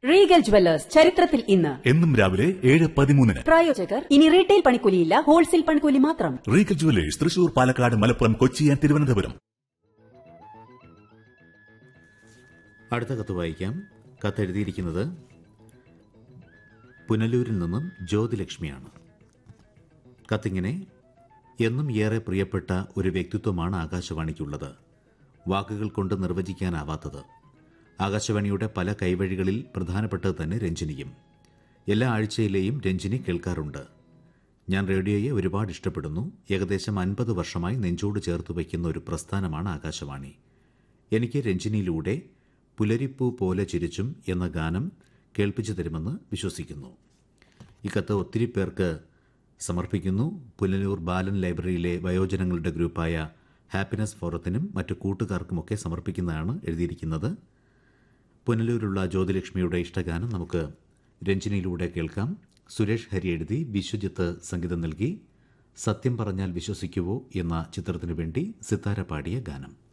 Regal jewellers ചരിത്രത്തിൽ ഇന്ന് എന്നും രാവിലെ ഏഴ് പതിമൂന്നിന് പ്രായോജകർ ഇനി റീറ്റെയിൽ പണിക്കൂലിയില്ല ഹോൾസെയിൽ പണിക്കൂലി മാത്രം Regal jewellers Thrissur Palakkad Malappuram Kochi and Thiruvananthapuram അടുത്ത കത്ത് വായിക്കാം കത്തെഴുതിയിരിക്കുന്നത് പുനലൂരിൽ നിന്നും ജ്യോതിലക്ഷ്മിയാണ് കത്തിങ്ങനെ എന്നും ഏറെ പ്രിയപ്പെട്ട ഒരു വ്യക്തിത്വമാണ് ആകാശവാണിക്കുള്ളത് വാക്കുകൾ കൊണ്ട് നിർവചിക്കാനാവാത്തത് ആകാശവാണിയുടെ പല കൈവഴികളിൽ പ്രധാനപ്പെട്ടത് തന്നെ രഞ്ജിനിയും എല്ലാ ആഴ്ചയിലെയും രഞ്ജിനി കേൾക്കാറുണ്ട് ഞാൻ റേഡിയോയെ ഒരുപാട് ഇഷ്ടപ്പെടുന്നു ഏകദേശം അൻപത് വർഷമായി നെഞ്ചോട് ചേർത്ത് വയ്ക്കുന്ന ഒരു പ്രസ്ഥാനമാണ് ആകാശവാണി എനിക്ക് രഞ്ജിനിയിലൂടെ പുലരിപ്പൂ പോലെ ചിരിച്ചും എന്ന ഗാനം കേൾപ്പിച്ചു തരുമെന്ന് വിശ്വസിക്കുന്നു ഈ കത്ത് ഒത്തിരി പേർക്ക് സമർപ്പിക്കുന്നു പുനലൂർ ബാലൻ ലൈബ്രറിയിലെ വയോജനങ്ങളുടെ ഗ്രൂപ്പായ ഹാപ്പിനെസ് ഫോറത്തിനും മറ്റു കൂട്ടുകാർക്കുമൊക്കെ സമർപ്പിക്കുന്നതാണ് എഴുതിയിരിക്കുന്നത് പുനലൂരുള്ള ജ്യോതിലക്ഷ്മിയുടെ ഇഷ്ടഗാനം നമുക്ക് രഞ്ജിനിയിലൂടെ കേൾക്കാം സുരേഷ് ഹരി എഴുതി വിശ്വജിത്ത് സംഗീതം നൽകി സത്യം പറഞ്ഞാൽ വിശ്വസിക്കുവോ എന്ന ചിത്രത്തിനു വേണ്ടി സിത്താര പാടിയ ഗാനം